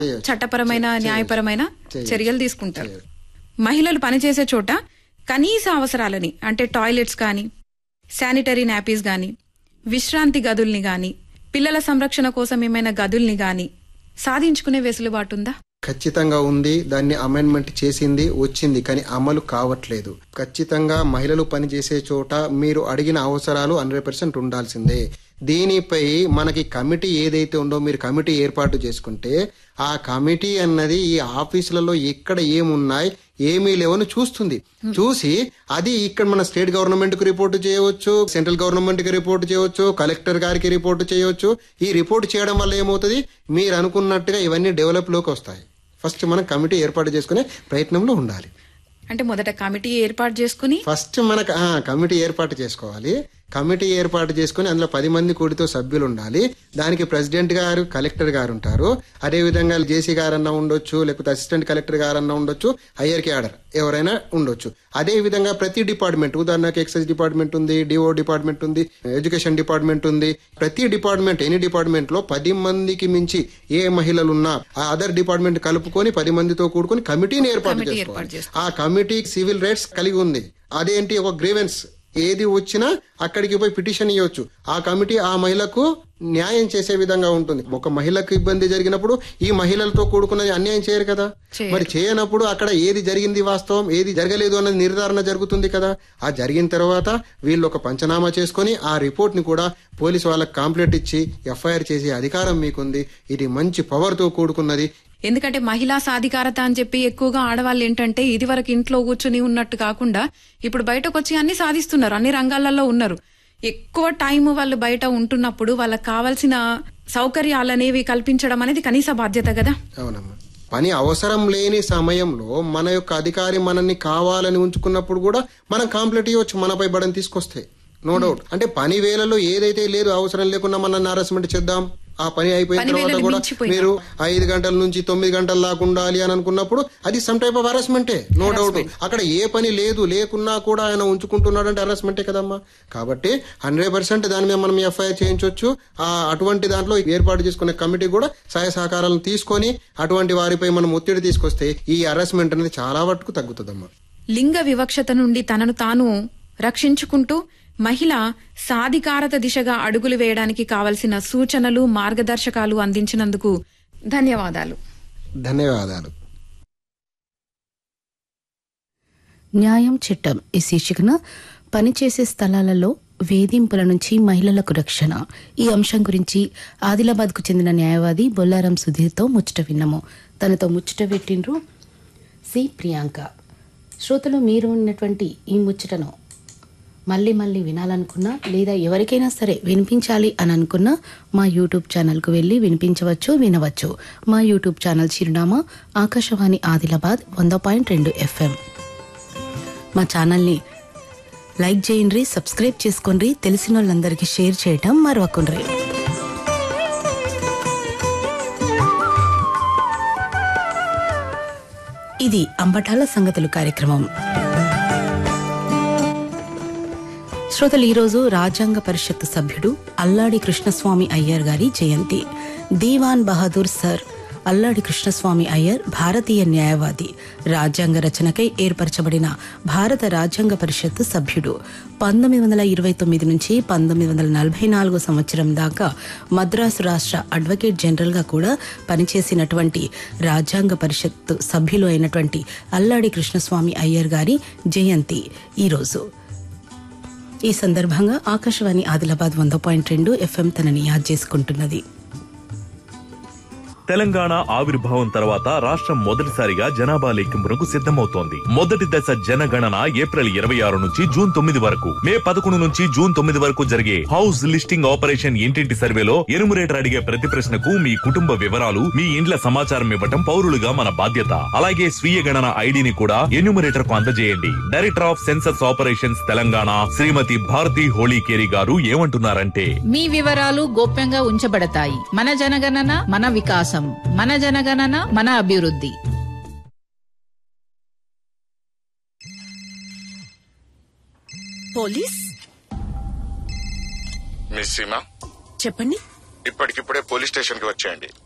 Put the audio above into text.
చేయొచ్చు. చట్టపరమైన చేయొచ్చు. న్యాయపరమైన చేయొచ్చు. చర్యలు తీసుకుంటారు మహిళలు పనిచేసే చోట కనీస అవసరాలని అంటే టాయిలెట్స్ కానీ శానిటరీ నాపీస్ గాని విశ్రాంతి గదుల్ని గాని పిల్లల సంరక్షణ కోసం ఏమైనా గదుల్ని గాని సాధించుకునే వెసులుబాటు ఉందా ఖచ్చితంగా ఉంది దాన్ని అమెండ్మెంట్ చేసింది వచ్చింది కానీ అమలు కావట్లేదు ఖచ్చితంగా మహిళలు పనిచేసే చోట మీరు అడిగిన అవసరాలు హండ్రెడ్ పర్సెంట్ ఉండాల్సిందే దీనిపై మనకి కమిటీ ఏదైతే ఉందో మీరు కమిటీ ఏర్పాటు చేసుకుంటే ఆ కమిటీ అన్నది ఈ ఆఫీసులలో ఎక్కడ ఏమున్నాయి ఏమీ లేవని చూస్తుంది చూసి అది ఇక్కడ మన స్టేట్ గవర్నమెంట్ కి రిపోర్ట్ చేయవచ్చు సెంట్రల్ గవర్నమెంట్ కి రిపోర్ట్ చేయవచ్చు కలెక్టర్ గారికి రిపోర్ట్ చేయవచ్చు ఈ రిపోర్ట్ చేయడం వల్ల ఏమవుతుంది మీరు అనుకున్నట్టుగా ఇవన్నీ డెవలప్ లోకి వస్తాయి ఫస్ట్ మనం కమిటీ ఏర్పాటు చేసుకునే ప్రయత్నంలో ఉండాలి అంటే మొదట కమిటీ ఏర్పాటు చేసుకుని ఫస్ట్ మనకు ఆ, కమిటీ ఏర్పాటు చేసుకోవాలి కమిటీ ఏర్పాటు చేసుకుని అందులో పది మంది కూడితో సభ్యులు ఉండాలి దానికి ప్రెసిడెంట్ గారు కలెక్టర్ గారు ఉంటారు అదే విధంగా జేసీ గారన్నా ఉండొచ్చు లేకపోతే అసిస్టెంట్ కలెక్టర్ గారన్నా ఉండొచ్చు హయ్యర్ ఆర్డర్ ఎవరైనా ఉండొచ్చు అదే విధంగా ప్రతి డిపార్ట్మెంట్ ఉదాహరణకు ఎక్సైజ్ డిపార్ట్మెంట్ ఉంది డిఓ డిపార్ట్మెంట్ ఉంది ఎడ్యుకేషన్ డిపార్ట్మెంట్ ఉంది ప్రతి డిపార్ట్మెంట్ ఎనీ డిపార్ట్మెంట్ లో పది మందికి మించి ఏ మహిళలు ఉన్నా ఆ అదర్ డిపార్ట్మెంట్ కలుపుకొని పది మందితో కూడుకొని కమిటీని ఏర్పాటు కమిటీ చేసుకోవాలి ఏర్పాటు ఆ కమిటీ సివిల్ రైట్స్ కలిగి ఉంది అదేంటి ఒక గ్రీవెన్స్ ఏది వచ్చినా అక్కడికి పోయి పిటిషన్ ఇవ్వచ్చు ఆ కమిటీ ఆ మహిళకు న్యాయం చేసే విధంగా ఉంటుంది ఒక మహిళకు ఇబ్బంది జరిగినప్పుడు ఈ మహిళలతో కూడుకున్నది అన్యాయం చేయరు కదా చేయరు. మరి చేయనప్పుడు అక్కడ ఏది జరిగింది వాస్తవం ఏది జరగలేదు అన్నది నిర్ధారణ జరుగుతుంది కదా ఆ జరిగిన తర్వాత వీళ్ళు ఒక పంచనామా చేసుకొని ఆ రిపోర్ట్ ని కూడా పోలీసు వాళ్ళకి కాంప్లైంట్ ఇచ్చి ఎఫ్ఐఆర్ చేసే అధికారం మీకుంది ఇది మంచి పవర్ తో కూడుకున్నది ఎందుకంటే మహిళా సాధికారత అని చెప్పి ఎక్కువగా ఆడవాళ్ళు ఏంటంటే ఇది వరకు ఇంట్లో కూర్చుని ఉన్నట్టు కాకుండా ఇప్పుడు బయటకు వచ్చి అన్ని సాధిస్తున్నారు అన్ని రంగాలలో ఉన్నారు ఎక్కువ టైం వాళ్ళు బయట ఉంటున్నప్పుడు వాళ్ళకి కావాల్సిన సౌకర్యాలు అనేవి కల్పించడం అనేది కనీస బాధ్యత కదా అవునమ్మా పని అవసరం లేని సమయంలో మన యొక్క అధికారి మనల్ని కావాలని ఉంచుకున్నప్పుడు కూడా మనం కాంప్లీట్ ఇవ్వచ్చు మనపై బడని తీసుకొస్తే నో డౌట్ అంటే పని వేళలో ఏదైతే లేదు అవసరం లేకుండా మనల్ని హరాస్మెంట్ చేద్దాం ఆ పని అయిపోయిన పని తర్వాత వేళలు కూడా మించిపోయినా. మీరు ఐదు గంటల నుంచి తొమ్మిది గంటల దాకా ఉండాలి అని అనుకున్నప్పుడు అది సమ్ టైప్ ఆఫ్ హరాస్మెంటే నో డౌట్ అక్కడ ఏ పని లేదు లేకున్నా కూడా ఆయన ఉంచుకుంటున్నాడంటే హరాస్మెంటే కదమ్మా కాబట్టి హండ్రెడ్ పర్సెంట్ దాని మీద మనం ఎఫ్ఐఆర్ చేయించవచ్చు ఆ అటువంటి దాంట్లో ఏర్పాటు చేసుకునే కమిటీ కూడా సహాయ సహకారాలను తీసుకొని అటువంటి వారిపై మనం ఒత్తిడి తీసుకొస్తే ఈ హరాస్మెంట్ అనేది చాలా వరకు తగ్గుతుందమ్మా లింగ వివక్షత నుండి తనను తాను రక్షించుకుంటూ మహిళ సాధికారత దిశగా అడుగులు వేయడానికి కావలసిన సూచనలు మార్గదర్శకాలు అందించినందుకు ధన్యవాదాలు ధన్యవాదాలు న్యాయం చట్టం ఈ శీర్షికన పనిచేసే స్థలాలలో వేధింపుల నుంచి మహిళలకు రక్షణ ఈ అంశం గురించి ఆదిలాబాద్కు చెందిన న్యాయవాది బొల్లారం సుధీర్తో ముచ్చట విన్నాము తనతో ముచ్చట పెట్టిండ్రు సి ప్రియాంక శ్రోతలు మీరు ఉన్నటువంటి ఈ ముచ్చటను మళ్ళీ మళ్ళీ వినాలనుకున్నా లేదా ఎవరికైనా సరే వినిపించాలి అని అనుకున్నా మా యూట్యూబ్ ఛానల్కు వెళ్ళి వినిపించవచ్చు వినవచ్చు మా యూట్యూబ్ ఛానల్ చిరునామా ఆకాశవాణి ఆదిలాబాద్ వంద పాయింట్ రెండు ఎఫ్ఎం మా ఛానల్ని లైక్ చేయండి సబ్స్క్రైబ్ చేసుకోండి తెలిసిన వాళ్ళందరికీ షేర్ చేయటం మరవకుండ్రి ఇది అంబటాల సంగతులు కార్యక్రమం శ్రోతలు ఈరోజు రాజ్యాంగ పరిషత్ సభ్యుడు అల్లాడి కృష్ణస్వామి అయ్యర్ గారి జయంతి దీవాన్ బహదూర్ సర్ అల్లాడి కృష్ణస్వామి అయ్యర్ భారతీయ న్యాయవాది రాజ్యాంగ రచనకై ఏర్పరచబడిన భారత రాజ్యాంగ పరిషత్ సభ్యుడు పంతొమ్మిది వందల ఇరవై తొమ్మిది నుంచి పంతొమ్మిది వందల నలభై నాలుగు సంవత్సరం దాకా మద్రాసు రాష్ట్ర అడ్వకేట్ జనరల్గా కూడా పనిచేసినటువంటి రాజ్యాంగ పరిషత్ సభ్యులు అయినటువంటి అల్లాడి కృష్ణస్వామి అయ్యర్ గారి జయంతి ఈరోజు ఈ సందర్భంగా ఆకాశవాణి ఆదిలాబాద్ వంద పాయింట్ రెండు ఎఫ్ఎం తనని యాద్ చేసుకుంటున్నది తెలంగాణ ఆవిర్భావం తర్వాత రాష్ట్రం మొదటిసారిగా జనాభా లెక్కింపునకు సిద్ధమవుతోంది మొదటి దశ జనగణన ఏప్రిల్ ఇరవై ఆరు నుంచి జూన్ తొమ్మిది వరకు మే పదకొండు నుంచి జూన్ తొమ్మిది వరకు జరిగే హౌస్ లిస్టింగ్ ఆపరేషన్ ఇంటింటి సర్వేలో ఎనుమరేటర్ అడిగే ప్రతి ప్రశ్నకు మీ కుటుంబ వివరాలు మీ ఇండ్ల సమాచారం ఇవ్వటం పౌరులుగా మన బాధ్యత అలాగే స్వీయ గణన ఐడిని కూడా ఎన్యూమరేటర్ కు అందజేయండి director of census operations Telangana Shrimati Bharati Holikeri గారు ఏమంటున్నారంటే మీ వివరాలు గోప్యంగా ఉంచబడతాయి మన జనగణన మన వికాసం మన జనగణన మన అభివృద్ధి పోలీస్ మిస్ సీమా చెప్పండి ఇప్పటికిప్పుడే పోలీస్ స్టేషన్ కి వచ్చేయండి